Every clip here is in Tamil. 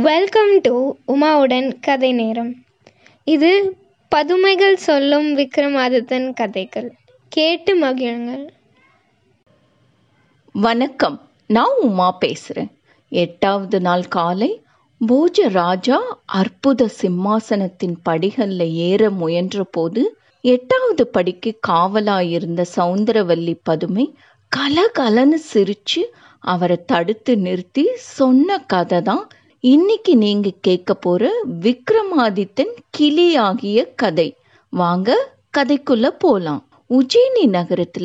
வெல்கம் டு உமாவுடன் கதை நேரம் இது பதுமைகள் சொல்லும் விக்ரமாதித்தன் கதைகள் கேட்டு மகிழுங்கள் வணக்கம் நான் உமா பேசுகிறேன் எட்டாவது நாள் காலை போஜ ராஜா அற்புத சிம்மாசனத்தின் படிகளில் ஏற முயன்ற போது எட்டாவது படிக்கு காவலாயிருந்த சவுந்தரவல்லி பதுமை கலகலன்னு சிரிச்சு அவரை தடுத்து நிறுத்தி சொன்ன கதை தான் இன்னைக்கு நீங்க கேட்க போற விக்ரமாதித்தன் கிளி ஆகிய கதை வாங்க கதைக்குள்ள போலாம் உஜ்ஜயினி நகரத்துல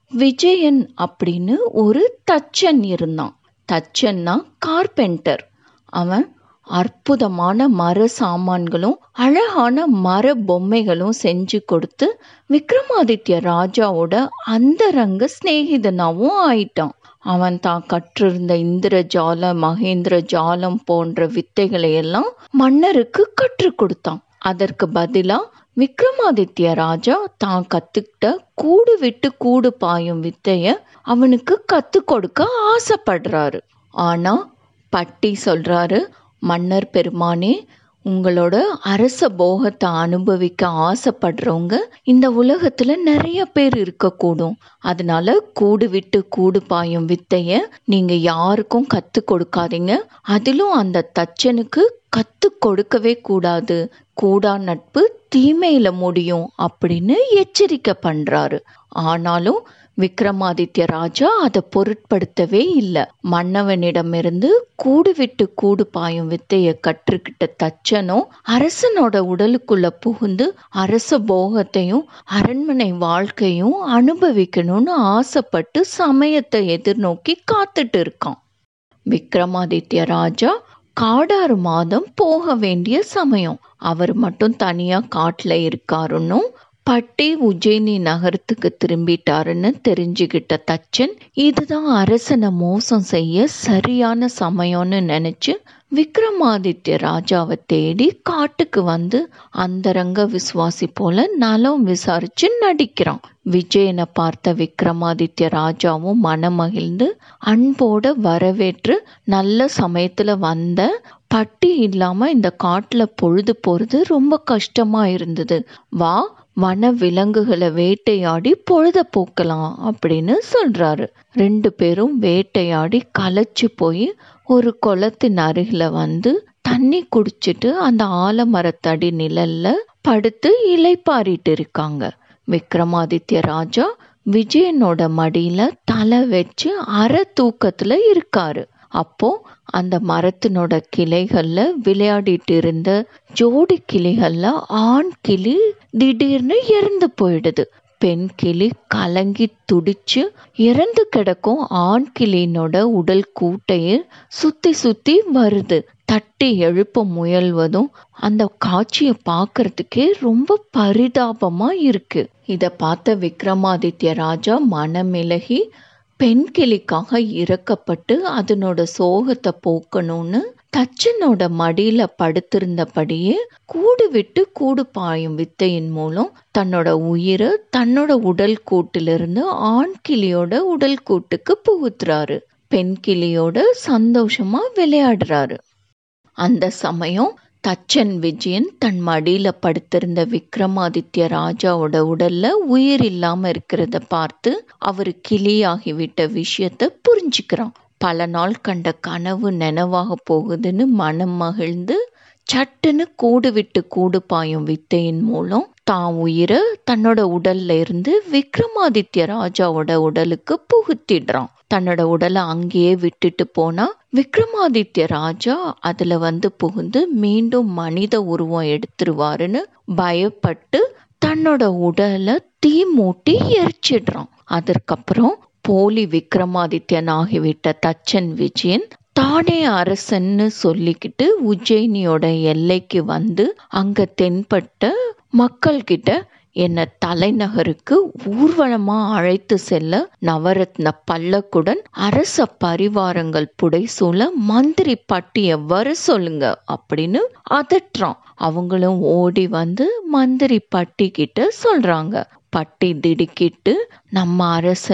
விஜயன் அப்படின்னு ஒரு தச்சன் இருந்தான் தச்சன்னா கார்பெண்டர் அவன் அற்புதமான மர சாமான்களும் அழகான மர பொம்மைகளும் செஞ்சு கொடுத்து விக்ரமாதித்ய ராஜாவோட அந்தரங்க சிநேகிதனாவும் ஆயிட்டான் அவன் தான் கற்றிருந்த இந்திர ஜால மகேந்திர ஜாலம் போன்ற வித்தைகளை எல்லாம் மன்னருக்கு கற்றுக் கொடுத்தான் அதற்கு பதிலா விக்ரமாதித்ய ராஜா தான் கத்துக்கிட்ட கூடு விட்டு கூடு பாயும் வித்தைய அவனுக்கு கத்து கொடுக்க ஆசைப்படுறாரு ஆனா பட்டி சொல்றாரு மன்னர் பெருமானே உங்களோட அரச போகத்தை அனுபவிக்க ஆசைப்படுறவங்க இந்த உலகத்துல நிறைய பேர் இருக்கக்கூடும் அதனால கூடு விட்டு கூடு பாயும் வித்தைய நீங்க யாருக்கும் கத்து கொடுக்காதீங்க அதிலும் அந்த தச்சனுக்கு கத்து கொடுக்கவே கூடாது கூடா நட்பு தீமையில முடியும் அப்படின்னு எச்சரிக்கை பண்றாரு ஆனாலும் விக்ரமாதித்ய ராஜா அதை பொருட்படுத்தவே இல்லை மன்னவனிடமிருந்து கூடு விட்டு கூடு பாயும் வித்தைய கற்றுக்கிட்ட தச்சனும் அரசனோட உடலுக்குள்ள புகுந்து அரச போகத்தையும் அரண்மனை வாழ்க்கையும் அனுபவிக்கணும்னு ஆசைப்பட்டு சமயத்தை எதிர்நோக்கி காத்துட்டு இருக்கான் விக்ரமாதித்ய ராஜா காடாறு மாதம் போக வேண்டிய சமயம் அவர் மட்டும் தனியா காட்டுல இருக்காருன்னும் பட்டி உஜ்ஜயினி நகரத்துக்கு திரும்பிட்டாருன்னு தெரிஞ்சுக்கிட்ட தச்சன் இதுதான் அரசனை மோசம் செய்ய சரியான சமயம்னு நினைச்சு விக்ரமாதித்ய ராஜாவை தேடி காட்டுக்கு வந்து அந்தரங்க விசுவாசி போல நலம் விசாரிச்சு நடிக்கிறான் விஜயனை பார்த்த விக்ரமாதித்ய ராஜாவும் மனமகிழ்ந்து அன்போட வரவேற்று நல்ல சமயத்துல வந்த பட்டி இல்லாம இந்த காட்டுல பொழுது போறது ரொம்ப கஷ்டமா இருந்தது வா வன விலங்குகளை வேட்டையாடி பொழுத போக்கலாம் அப்படின்னு சொல்றாரு ரெண்டு பேரும் வேட்டையாடி களைச்சு போய் ஒரு குளத்தின் அருகில வந்து தண்ணி குடிச்சிட்டு அந்த ஆலமரத்தடி நிழல்ல படுத்து இலைப்பாரிட்டு இருக்காங்க விக்ரமாதித்ய ராஜா விஜயனோட மடியில தலை வச்சு அற தூக்கத்துல இருக்காரு அப்போ அந்த மரத்தினோட கிளைகள்ல விளையாடிட்டு இருந்த ஜோடி கிளிகள்ல ஆண் கிளி திடீர்னு இறந்து போயிடுது பெண் கிளி கலங்கி துடிச்சு இறந்து கிடக்கும் ஆண் கிளியினோட உடல் கூட்டையே சுத்தி சுத்தி வருது தட்டி எழுப்ப முயல்வதும் அந்த காட்சியை பார்க்கறதுக்கே ரொம்ப பரிதாபமா இருக்கு இத பார்த்த விக்ரமாதித்ய ராஜா மனமிலகி பெண் கிளிக்காக இறக்கப்பட்டு அதனோட சோகத்தை போக்கணும்னு தச்சனோட மடியில படுத்திருந்தபடியே கூடு விட்டு கூடு பாயும் வித்தையின் மூலம் தன்னோட உயிரை தன்னோட உடல் கூட்டிலிருந்து ஆண் கிளியோட உடல் கூட்டுக்கு புகுத்துறாரு பெண் கிளியோட சந்தோஷமா விளையாடுறாரு அந்த சமயம் தச்சன் விஜயன் தன் மடியில படுத்திருந்த விக்ரமாதித்ய ராஜாவோட உடல்ல உயிர் இல்லாம இருக்கிறத பார்த்து அவரு கிளியாகிவிட்ட விஷயத்த புரிஞ்சுக்கிறான் பல நாள் கண்ட கனவு நினைவாக போகுதுன்னு மனம் மகிழ்ந்து சட்டுன்னு கூடு விட்டு கூடு பாயும் வித்தையின் மூலம் தான் உயிரை தன்னோட உடல்ல இருந்து விக்ரமாதித்ய ராஜாவோட உடலுக்கு புகுத்திடுறான் தன்னோட உடலை அங்கேயே விட்டுட்டு போனா விக்ரமாதித்ய ராஜா அதுல வந்து புகுந்து மீண்டும் மனித உருவம் எடுத்துருவாருன்னு பயப்பட்டு தன்னோட உடலை தீ மூட்டி எரிச்சிடுறான் அதற்கப்புறம் போலி விக்ரமாதித்யன் ஆகிவிட்ட தச்சன் விஜயன் தானே அரசன்னு சொல்லிக்கிட்டு உஜ்ஜயினியோட எல்லைக்கு வந்து அங்க தென்பட்ட மக்கள்கிட்ட என்னை தலைநகருக்கு ஊர்வலமா அழைத்து செல்ல நவரத்ன பல்லக்குடன் அரச பரிவாரங்கள் புடைசூழ மந்திரி பட்டிய வர சொல்லுங்க அப்படின்னு அதட்டுறான் அவங்களும் ஓடி வந்து மந்திரி பட்டி கிட்ட சொல்றாங்க பட்டி திடுக்கிட்டு நம்ம அரசன்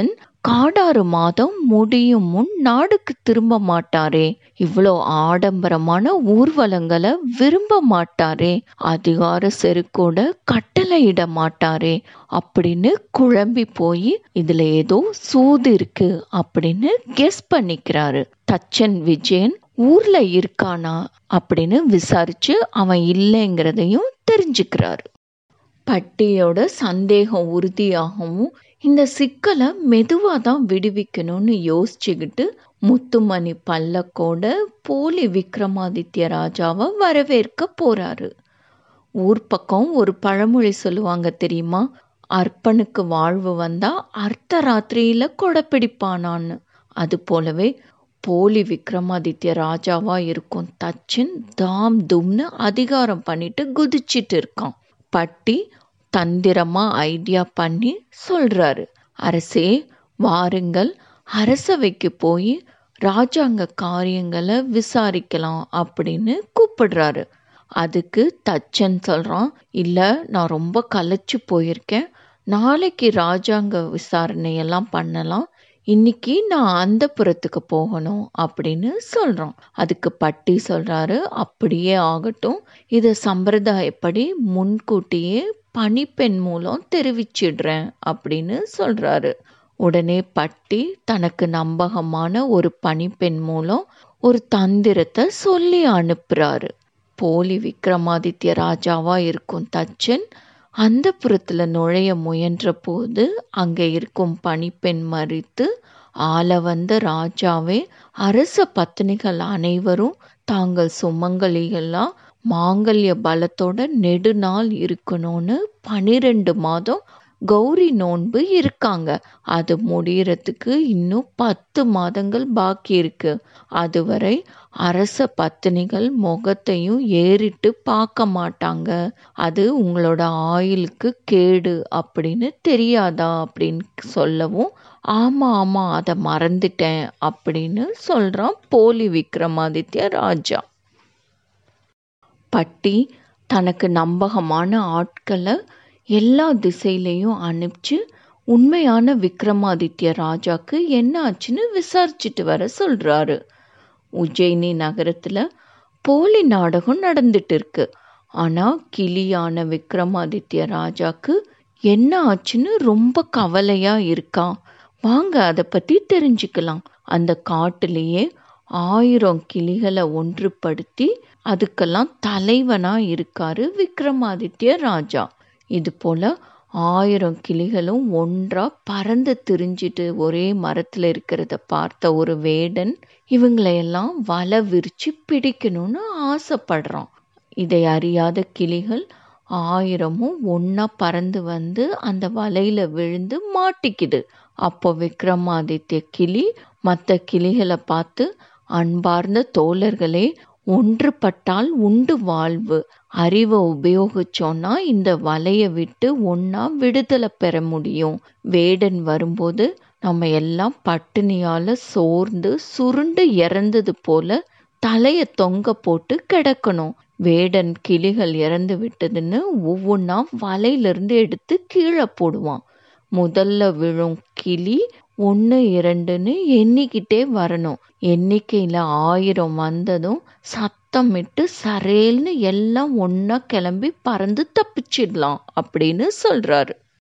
காடாறு மாதம் முடியும் முன் நாடுக்கு திரும்ப மாட்டாரே இவ்வளோ ஆடம்பரமான ஊர்வலங்களை விரும்ப மாட்டாரே அதிகார செருக்கோட கட்டளையிட மாட்டாரே அப்படின்னு குழம்பி போய் இதுல ஏதோ சூது இருக்கு அப்படின்னு கெஸ் பண்ணிக்கிறாரு தச்சன் விஜயன் ஊர்ல இருக்கானா அப்படின்னு விசாரிச்சு அவன் இல்லைங்கிறதையும் தெரிஞ்சுக்கிறாரு பட்டியோட சந்தேகம் உறுதியாகவும் இந்த சிக்கலை மெதுவாக தான் விடுவிக்கணும்னு யோசிச்சுக்கிட்டு முத்துமணி பல்லக்கோட போலி விக்ரமாதித்ய ராஜாவை வரவேற்க போறாரு ஊர் பக்கம் ஒரு பழமொழி சொல்லுவாங்க தெரியுமா அர்ப்பனுக்கு வாழ்வு வந்தா அர்த்த ராத்திரியில கொடைப்பிடிப்பானான்னு அது போலவே போலி விக்ரமாதித்ய ராஜாவா இருக்கும் தச்சன் தாம் தும்னு அதிகாரம் பண்ணிட்டு குதிச்சிட்டு இருக்கான் பட்டி தந்திரமா ஐடியா பண்ணி சொல்றாரு அரசே வாருங்கள் அரசவைக்கு போய் ராஜாங்க காரியங்களை விசாரிக்கலாம் அப்படின்னு கூப்பிடுறாரு அதுக்கு தச்சன் சொல்றான் இல்ல நான் ரொம்ப கலைச்சு போயிருக்கேன் நாளைக்கு ராஜாங்க விசாரணையெல்லாம் பண்ணலாம் இன்னைக்கு நான் அந்த புறத்துக்கு போகணும் அப்படின்னு சொல்றோம் அதுக்கு பட்டி சொல்றாரு அப்படியே ஆகட்டும் இதை சம்பிரதாயப்படி முன்கூட்டியே பணிப்பெண் மூலம் தெரிவிச்சிடுறேன் அப்படின்னு சொல்றாரு உடனே பட்டி தனக்கு நம்பகமான ஒரு பணிப்பெண் மூலம் ஒரு தந்திரத்தை சொல்லி அனுப்புறாரு போலி விக்ரமாதித்ய ராஜாவா இருக்கும் தச்சன் அந்த புறத்துல நுழைய முயன்ற போது அங்க இருக்கும் பணிப்பெண் மறித்து ஆள வந்த ராஜாவே அரச பத்தினிகள் அனைவரும் தாங்கள் சுமங்கலிகள்லாம் மாங்கல்ய பலத்தோட நெடுநாள் இருக்கணும்னு பனிரெண்டு மாதம் கௌரி நோன்பு இருக்காங்க அது முடியறதுக்கு இன்னும் பத்து மாதங்கள் பாக்கி இருக்கு அதுவரை அரச பத்தினிகள் முகத்தையும் ஏறிட்டு பார்க்க மாட்டாங்க அது உங்களோட ஆயுளுக்கு கேடு அப்படின்னு தெரியாதா அப்படின்னு சொல்லவும் ஆமா ஆமா அதை மறந்துட்டேன் அப்படின்னு சொல்றான் போலி விக்ரமாதித்ய ராஜா பட்டி தனக்கு நம்பகமான ஆட்களை எல்லா திசையிலையும் அனுப்பிச்சு உண்மையான விக்ரமாதித்ய ராஜாக்கு என்ன ஆச்சுன்னு விசாரிச்சுட்டு வர சொல்றாரு உஜ்ஜயினி நகரத்துல போலி நாடகம் நடந்துட்டு இருக்கு ஆனா கிளியான விக்ரமாதித்ய ராஜாக்கு என்ன ஆச்சுன்னு ரொம்ப கவலையா இருக்கான் வாங்க அதை பத்தி தெரிஞ்சுக்கலாம் அந்த காட்டுலயே ஆயிரம் கிளிகளை ஒன்றுபடுத்தி அதுக்கெல்லாம் தலைவனா இருக்காரு விக்ரமாதித்ய ராஜா இது போல ஆயிரம் கிளிகளும் ஒன்றா பறந்து திரிஞ்சிட்டு ஒரே மரத்துல இருக்கிறத பார்த்த ஒரு வேடன் இவங்களையெல்லாம் வலை விரிச்சு பிடிக்கணும்னு ஆசைப்படுறான் இதை அறியாத கிளிகள் ஆயிரமும் ஒன்னா பறந்து வந்து அந்த வலையில விழுந்து மாட்டிக்குது அப்போ விக்ரமாதித்ய கிளி மற்ற கிளிகளை பார்த்து அன்பார்ந்த தோழர்களே ஒன்றுபட்டால் உண்டு வாழ்வு அறிவை உபயோகிச்சோன்னா இந்த வலைய விட்டு ஒன்னா விடுதலை பெற முடியும் வேடன் வரும்போது நம்ம எல்லாம் பட்டினியால சோர்ந்து சுருண்டு இறந்தது போல தலைய தொங்க போட்டு கிடக்கணும் வேடன் கிளிகள் இறந்து விட்டதுன்னு ஒவ்வொன்றா வலையிலிருந்து எடுத்து கீழே போடுவான் முதல்ல விழும் கிளி ஒன்று இரண்டுன்னு எண்ணிக்கிட்டே வரணும் எண்ணிக்கையில் ஆயிரம் வந்ததும் சத்தமிட்டு சரேல்னு எல்லாம் ஒன்றா கிளம்பி பறந்து தப்பிச்சிடலாம் அப்படின்னு சொல்றாரு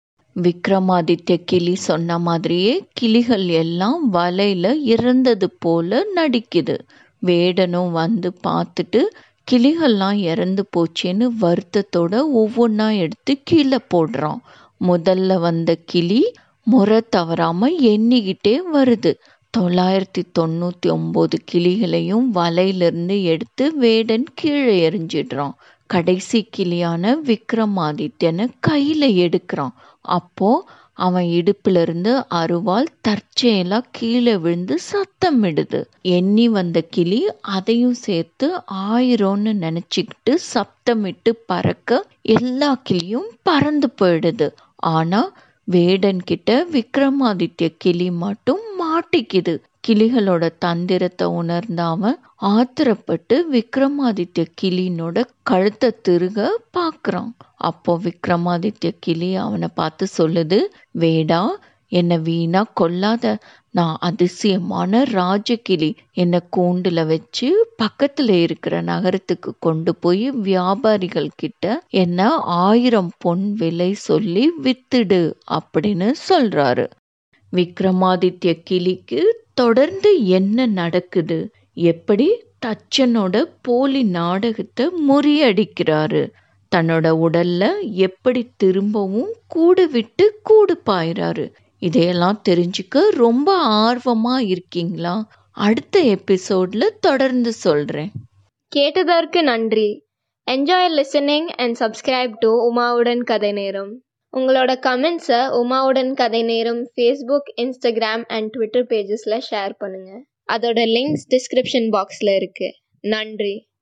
விக்ரமாதித்ய கிளி சொன்ன மாதிரியே கிளிகள் எல்லாம் வலையில இறந்தது போல நடிக்குது வேடனும் வந்து பார்த்துட்டு கிளிகள்லாம் இறந்து போச்சேன்னு வருத்தத்தோட ஒவ்வொன்றா எடுத்து கீழே போடுறான் முதல்ல வந்த கிளி முறை தவறாம எண்ணிக்கிட்டே வருது தொள்ளாயிரத்தி தொண்ணூத்தி ஒன்பது கிளிகளையும் வலையிலிருந்து எடுத்து வேடன் கீழே எறிஞ்சிடுறான் கடைசி கிளியான விக்ரமாதித்யனை கையில எடுக்கிறான் அப்போ அவன் இடுப்புல இருந்து அருவாள் தற்செயலா கீழே விழுந்து சத்தமிடுது எண்ணி வந்த கிளி அதையும் சேர்த்து ஆயிரம்னு நினைச்சுக்கிட்டு சப்தமிட்டு பறக்க எல்லா கிளியும் பறந்து போயிடுது ஆனா வேடன் கிட்ட விக்ரமாதித்ய கிளி மட்டும் மாட்டிக்குது கிளிகளோட தந்திரத்தை உணர்ந்த அவன் ஆத்திரப்பட்டு விக்ரமாதித்ய கிளினோட கழுத்தை திருக பார்க்கறான் அப்போ விக்ரமாதித்ய கிளி அவனை பார்த்து சொல்லுது வேடா என்னை வீணா கொல்லாத நான் அதிசயமான ராஜகிளி என்னை கூண்டுல வச்சு பக்கத்துல இருக்கிற நகரத்துக்கு கொண்டு போய் வியாபாரிகள் கிட்ட என்ன ஆயிரம் பொன் விலை சொல்லி வித்துடு அப்படின்னு சொல்றாரு விக்ரமாதித்ய கிளிக்கு தொடர்ந்து என்ன நடக்குது எப்படி தச்சனோட போலி நாடகத்தை முறியடிக்கிறாரு தன்னோட உடல்ல எப்படி திரும்பவும் கூடு விட்டு கூடு பாயிறாரு இதையெல்லாம் தெரிஞ்சுக்க ரொம்ப ஆர்வமா இருக்கீங்களா அடுத்த எபிசோட்ல தொடர்ந்து சொல்றேன் கேட்டதற்கு நன்றி enjoy listening and subscribe to உமாவுடன் கதை நேரம் உங்களோட கமெண்ட்ஸை உமாவுடன் கதை நேரம் ஃபேஸ்புக் இன்ஸ்டாகிராம் அண்ட் ட்விட்டர் பேஜஸில் ஷேர் பண்ணுங்கள் அதோட லிங்க்ஸ் டிஸ்கிரிப்ஷன் பாக்ஸில் இருக்குது நன்றி